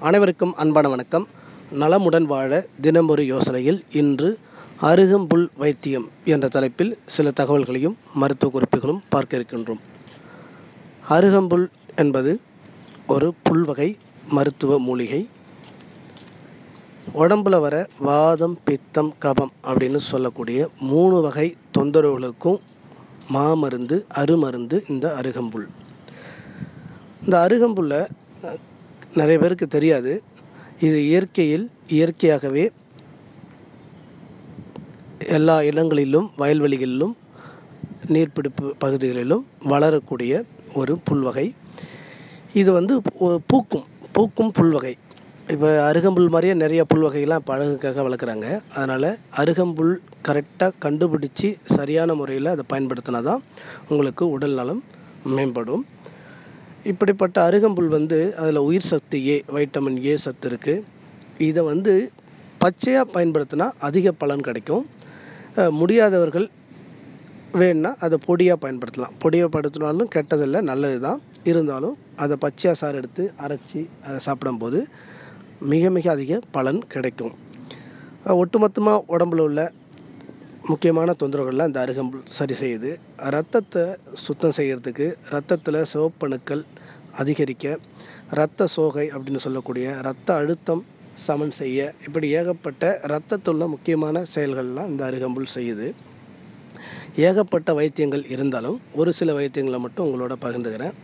அனைவருக்கும் அன்பான வணக்கம் நலமுடன் வாழ தினமொரு யோசனையில் இன்று அருகம்புல் வைத்தியம் என்ற தலைப்பில் சில தகவல்களையும் மருத்துவ குறிப்புகளும் பார்க்க இருக்கின்றோம் அருகம்புல் என்பது ஒரு புல்வகை மருத்துவ மூலிகை உடம்புல வர வாதம் பித்தம் கபம் அப்படின்னு சொல்லக்கூடிய மூணு வகை தொந்தரவுகளுக்கும் மாமருந்து அருமருந்து இந்த அருகம்புல் இந்த அருகம்புல்லை அஹ், நிறைய பேருக்கு தெரியாது இது இயற்கையில் இயற்கையாகவே எல்லா இடங்களிலும் வயல்வெளிகளிலும் நீர்பிடிப்பு பகுதிகளிலும் வளரக்கூடிய ஒரு புல்வகை இது வந்து ஒ- பூக்கும் பூக்கும் புல்வகை இப்போ அருகம்புல் மாதிரியே நிறைய புல்வகைகள்லாம் இப்போ அழகுக்காக வளர்க்குறாங்க அதனால் அருகம்புல் கரெக்டாக கண்டுபிடிச்சி சரியான முறையில் அதை பயன்படுத்தினா தான் உங்களுக்கு உடல் நலம் மேம்படும் இப்படிப்பட்ட அருகம்புல் வந்து அதில் உயிர் சக்தி ஏ வைட்டமின் ஏ சத்து இருக்குது இதை வந்து பச்சையாக பயன்படுத்தினா அதிக பலன் கிடைக்கும் அஹ் முடியாதவர்கள் வேணும்னா அதை பொடியாக பயன்படுத்தலாம் பொடியாக படுத்தினாலும் கெட்டதில்லை நல்லது தான் இருந்தாலும் அதை பச்சையாக சாறு எடுத்து அரைச்சி அதை சாப்பிடும்போது மிக மிக அதிக பலன் கிடைக்கும் அஹ் ஒட்டுமொத்தமாக உடம்புல உள்ள முக்கியமான தொந்தரவுகள்லாம் இந்த அருகம்புல் சரி செய்யுது ரத்தத்தை சுத்தம் செய்கிறதுக்கு ரத்தத்தில் சிவப்பணுக்கள் அதிகரிக்க இரத்த சோகை அப்படின்னு சொல்லக்கூடிய இரத்த அழுத்தம் சமன் செய்ய இப்படி ஏகப்பட்ட இரத்தத்தில் உள்ள முக்கியமான செயல்கள்லாம் இந்த அருகம்புல் செய்யுது ஏகப்பட்ட வைத்தியங்கள் இருந்தாலும் ஒரு சில வைத்தியங்களை மட்டும் உங்களோட பகிர்ந்துக்கிறேன்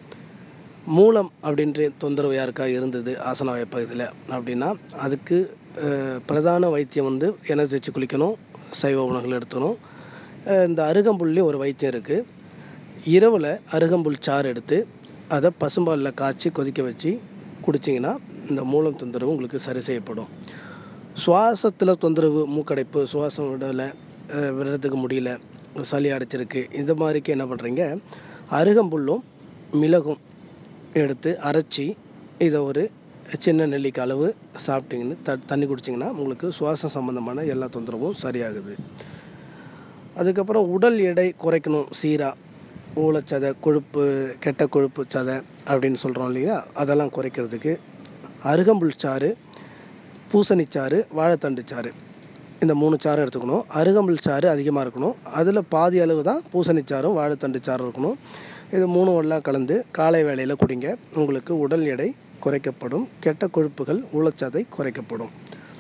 மூலம் அப்படின்ற தொந்தரவு யாருக்கா இருந்தது ஆசனவாய பகுதியில் அப்படின்னா அதுக்கு அஹ், பிரதான வைத்தியம் வந்து எண்ணெய் தேய்ச்சி குளிக்கணும் சைவ உணவுகள் எடுத்துக்கணும் அஹ், இந்த அருகம்புல்லையும் ஒரு வைத்தியம் இருக்குது இரவில் அருகம்புல் சாறு எடுத்து அதை பசும்பாலில் காய்ச்சி கொதிக்க வச்சு குடிச்சிங்கன்னா இந்த மூலம் தொந்தரவு உங்களுக்கு சரி செய்யப்படும் சுவாசத்தில் தொந்தரவு மூக்கடைப்பு சுவாசம் விடலை அஹ், விடுறதுக்கு முடியல சளி அடைச்சிருக்கு இந்த மாதிரிக்கு என்ன பண்ணுறீங்க அருகம்புல்லும் மிளகும் எடுத்து அரைச்சி இதை ஒரு சின்ன நெல்லிக்காய் அளவு சாப்பிட்டீங்கன்னு த தண்ணி குடிச்சிங்கன்னா உங்களுக்கு சுவாசம் சம்மந்தமான எல்லா தொந்தரவும் சரியாகுது அதுக்கப்புறம் உடல் எடை குறைக்கணும் சீராக ஊழச்சதை கொழுப்பு கெட்ட கொழுப்பு சதை அப்படின்னு சொல்கிறோம் இல்லையா அதெல்லாம் குறைக்கிறதுக்கு அருகம்புல் சாறு பூசணிச்சாறு வாழைத்தண்டு சாறு இந்த மூணு சாறு எடுத்துக்கணும் அருகம்புல் சாறு அதிகமாக இருக்கணும் அதில் பாதி அளவு தான் பூசணிச்சாறும் வாழைத்தண்டு சாறும் இருக்கணும் இது மூணும் எல்லாம் கலந்து காலை வேளையில் குடிங்க உங்களுக்கு உடல் எடை குறைக்கப்படும் கெட்ட கொழுப்புகள் ஊழச்சதை குறைக்கப்படும்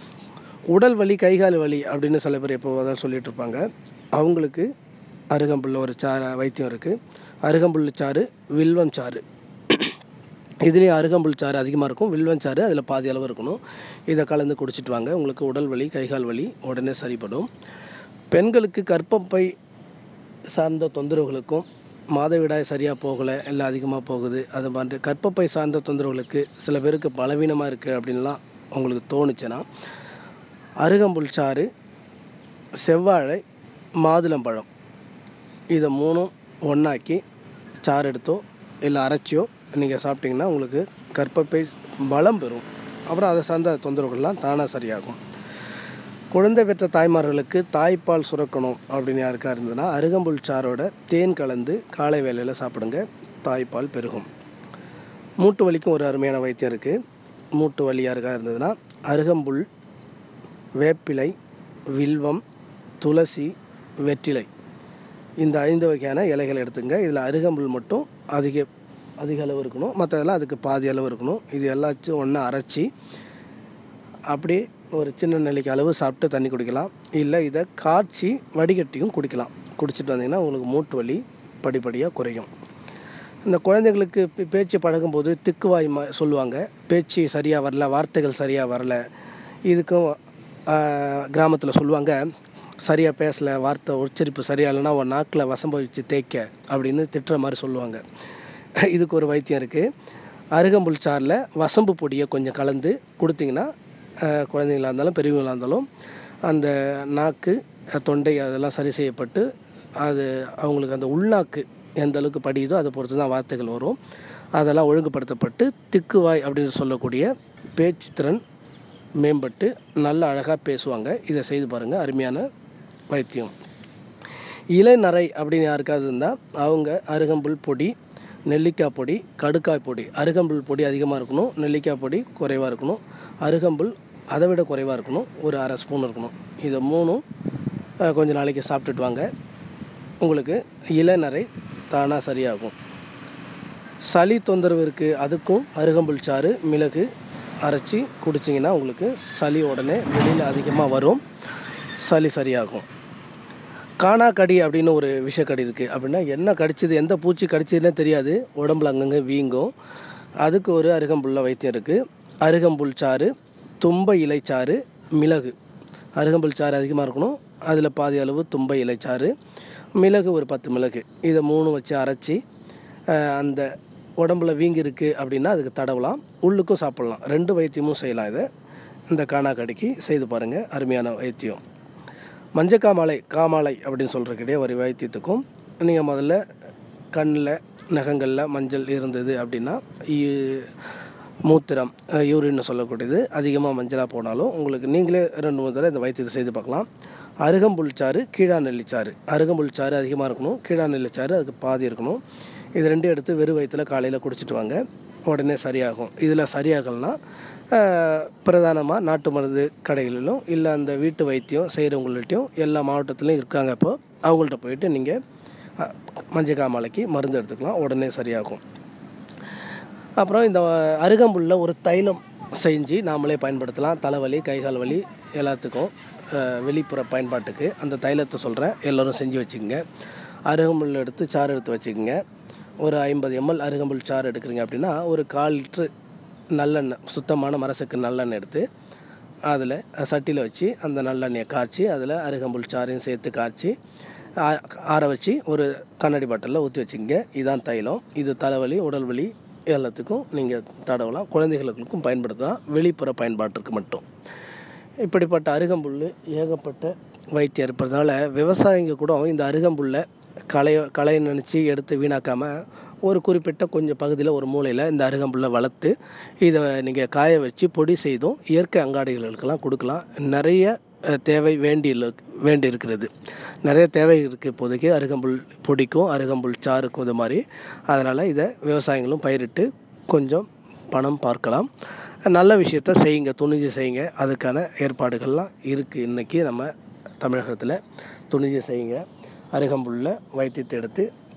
உடல் வலி கைகால் வலி அப்படின்னு சில பேர் எப்போ தான் சொல்லிட்டு இருப்பாங்க அவங்களுக்கு அருகம்புல்ல ஒரு சாறு வைத்தியம் இருக்குது அருகம்புல் சாறு வில்வம் சாறு இதுலேயும் அருகம்புல் சாறு அதிகமாக இருக்கும் வில்வம் சாறு அதில் பாதி அளவு இருக்கணும் இதை கலந்து குடிச்சிட்டு வாங்க உங்களுக்கு உடல் வலி கைகால் வலி உடனே சரிப்படும் பெண்களுக்கு கர்ப்பப்பை சார்ந்த தொந்தரவுகளுக்கும் மாதவிடாய் சரியாக போகலை இல்லை அதிகமாக போகுது அது மாதிரி கர்ப்பப்பை சார்ந்த தொந்தரவுகளுக்கு சில பேருக்கு பலவீனமாக இருக்குது அப்படின்லாம் உங்களுக்கு தோணுச்சுன்னா அருகம்புல் சாறு செவ்வாழை மாதுளம்பழம் இதை மூணும் ஒன்றாக்கி சாறு எடுத்தோ இல்லை அரைச்சியோ நீங்கள் சாப்பிட்டீங்கன்னா உங்களுக்கு கர்ப்பப்பை பலம் பெறும் அப்புறம் அதை சார்ந்த தொந்தரவுகள்லாம் தானாக சரியாகும் குழந்தை பெற்ற தாய்மார்களுக்கு தாய்ப்பால் சுரக்கணும் அப்படின்னு யாருக்கா இருந்ததுன்னா அருகம்புல் சாரோட தேன் கலந்து காலை வேளையில் சாப்பிடுங்க தாய்ப்பால் பெருகும் மூட்டு வலிக்கும் ஒரு அருமையான வைத்தியம் இருக்குது மூட்டு வலி யாருக்கா இருந்ததுன்னா அருகம்புல் வேப்பிலை வில்வம் துளசி வெற்றிலை இந்த ஐந்து வகையான இலைகள் எடுத்துங்க இதில் அருகம்புல் மட்டும் அதிக அதிக அளவு இருக்கணும் மற்றதெல்லாம் அதுக்கு பாதி அளவு இருக்கணும் இது எல்லாச்சும் ஒன்றா அரைச்சி அப்படியே ஒரு சின்ன நெல்லிக்காய் அளவு சாப்பிட்டு தண்ணி குடிக்கலாம் இல்லை இதை காய்ச்சி வடிகட்டியும் குடிக்கலாம் குடிச்சிட்டு வந்தீங்கன்னா உங்களுக்கு மூட்டு வலி படிப்படியாக குறையும் இந்த குழந்தைங்களுக்கு பே- பேச்சு பழகும்போது திக்குவாய் மா சொல்லுவாங்க பேச்சு சரியாக வரல வார்த்தைகள் சரியாக வரல இதுக்கும் கிராமத்தில் சொல்லுவாங்க சரியாக பேசலை வார்த்தை உச்சரிப்பு சரியா இல்லைன்னா உன் நாக்கில் வசம்ப வச்சு தேய்க்க அப்படின்னு திட்டுற மாதிரி சொல்லுவாங்க இதுக்கு ஒரு வைத்தியம் இருக்குது அருகம்புல் சாறில் வசம்பு பொடியை கொஞ்சம் கலந்து கொடுத்தீங்கன்னா அஹ், குழந்தைங்களா இருந்தாலும் பெரியவங்களா இருந்தாலும் அந்த நாக்கு அஹ், தொண்டை அதெல்லாம் சரி செய்யப்பட்டு அது அவங்களுக்கு அந்த உள்நாக்கு எந்த அளவுக்கு படியுதோ அதை பொறுத்து தான் வார்த்தைகள் வரும் அதெல்லாம் ஒழுங்குபடுத்தப்பட்டு திக்குவாய் அப்படின்னு சொல்லக்கூடிய பேச்சு திறன் மேம்பட்டு நல்ல அழகாக பேசுவாங்க இதை செய்து பாருங்கள் அருமையான வைத்தியம் இலைநரை அப்படின்னு யாருக்காவது இருந்தால் அவங்க அருகம்புல் பொடி நெல்லிக்காய் பொடி கடுக்காய் பொடி அருகம்புல் பொடி அதிகமாக இருக்கணும் நெல்லிக்காய் பொடி குறைவாக இருக்கணும் அருகம்புல் அதை விட குறைவாக இருக்கணும் ஒரு அரை ஸ்பூன் இருக்கணும் இதை மூணும் அஹ், கொஞ்ச நாளைக்கு சாப்பிட்டுட்டு வாங்க உங்களுக்கு இளநரை தானாக சரியாகும் சளி தொந்தரவு இருக்குது அதுக்கும் அருகம்புல் சாறு மிளகு அரைச்சி குடிச்சிங்கன்னா உங்களுக்கு சளி உடனே வெளியில் அதிகமாக வரும் சளி சரியாகும் காணாக்கடி அப்படின்னு ஒரு விஷக்கடி இருக்குது அப்படின்னா என்ன கடிச்சது எந்த பூச்சி கடிச்சதுன்னே தெரியாது உடம்புல அங்கங்கே வீங்கும் அதுக்கு ஒரு அருகம்புல்ல வைத்தியம் இருக்குது அருகம்புல் சாறு தும்பை இலைச்சாறு மிளகு அருகம்புல் சாறு அதிகமாக இருக்கணும் அதில் பாதி அளவு தும்பை இலைச்சாறு மிளகு ஒரு பத்து மிளகு இதை மூணு வச்சு அரைச்சி அஹ், அந்த உடம்புல வீங்கி இருக்குது அப்படின்னா அதுக்கு தடவலாம் உள்ளுக்கும் சாப்பிட்லாம் ரெண்டு வைத்தியமும் செய்யலாம் இதை இந்த காணாக்கடிக்கு செய்து பாருங்கள் அருமையான வைத்தியம் மஞ்சக்காமாலை காமாலை அப்படின்னு சொல்கிறக்கிட்டே ஒரு வைத்தியத்துக்கும் நீங்கள் முதல்ல கண்ணில் நகங்களில் மஞ்சள் இருந்தது அப்படின்னா இ- மூத்திரம் அஹ், யூரின்னு சொல்லக்கூடியது அதிகமாக மஞ்சளாக போனாலும் உங்களுக்கு நீங்களே ரெண்டு மூணு தடவை இந்த வைத்தியத்தை செய்து பார்க்கலாம் அருகம்புல் சாறு கீழா நெல்லிச்சாறு அருகம்புல் சாறு அதிகமாக இருக்கணும் கீழா நெல்லிச்சாறு அதுக்கு பாதி இருக்கணும் இது ரெண்டும் எடுத்து வெறும் வயிற்றில் காலையில் குடிச்சிட்டு வாங்க உடனே சரியாகும் இதில் சரியாகலைன்னா பிரதானமாக நாட்டு மருந்து கடைகளிலும் இல்லை அந்த வீட்டு வைத்தியம் செய்கிறவங்கள்ட்டையும் எல்லா மாவட்டத்துலையும் இருக்காங்க இப்போ அவங்கள்ட்ட போயிட்டு நீங்கள் மஞ்சள் காமாலைக்கு மருந்து எடுத்துக்கலாம் உடனே சரியாகும் அப்புறம் இந்த அருகம்புல்ல ஒரு தைலம் செஞ்சு நாமளே பயன்படுத்தலாம் தலைவலி கைகால் வலி எல்லாத்துக்கும் அஹ், வெளிப்புற பயன்பாட்டுக்கு அந்த தைலத்தை சொல்கிறேன் எல்லோரும் செஞ்சு வச்சுக்கோங்க அருகம்புல் எடுத்து சாறு எடுத்து வச்சுக்கோங்க ஒரு ஐம்பது எம்எல் அருகம்புல் சாறு எடுக்கிறீங்க அப்படின்னா ஒரு கால் லிட்ரு நல்லெண்ணெய் சுத்தமான மரசக்கு நல்லெண்ணெய் எடுத்து அதில் சட்டியில் வச்சு அந்த நல்லெண்ணெயை காய்ச்சி அதில் அருகம்புல் சாறையும் சேர்த்து காய்ச்சி ஆ- ஆற வச்சு ஒரு கண்ணாடி பாட்டிலில் ஊற்றி வச்சுக்கோங்க இதுதான் தைலம் இது தலைவலி உடல் வலி எல்லாத்துக்கும் நீங்கள் தடவலாம் குழந்தைகளுக்கும் பயன்படுத்தலாம் வெளிப்புற பயன்பாட்டிற்கு மட்டும் இப்படிப்பட்ட அருகம்புல் ஏகப்பட்ட வைத்தியம் இருப்பதனால விவசாயிங்க கூட இந்த அருகம்புல்லை களை களை நினச்சி எடுத்து வீணாக்காமல் ஒரு குறிப்பிட்ட கொஞ்சம் பகுதியில் ஒரு மூலையில் இந்த அருகம்புல்லை வளர்த்து இதை நீங்கள் காய வச்சு பொடி செய்தும் இயற்கை அங்காடிகளுக்கெல்லாம் கொடுக்கலாம் நிறைய அஹ், தேவை வேண்டி வேண்டி இருக்கிறது நிறைய தேவை இருக்குது இப்போதைக்கு அருகம்புல் பொடிக்கும் அருகம்புல் சாருக்கும் இது மாதிரி அதனால் இதை விவசாயிகளும் பயிரிட்டு கொஞ்சம் பணம் பார்க்கலாம் நல்ல விஷயத்த செய்யுங்க துணிஞ்சு செய்யுங்க அதுக்கான ஏற்பாடுகள்லாம் இருக்குது இன்றைக்கி நம்ம தமிழகத்தில் துணிஞ்சு செய்யுங்க அருகம்புல்ல வைத்தியத்தை எடுத்து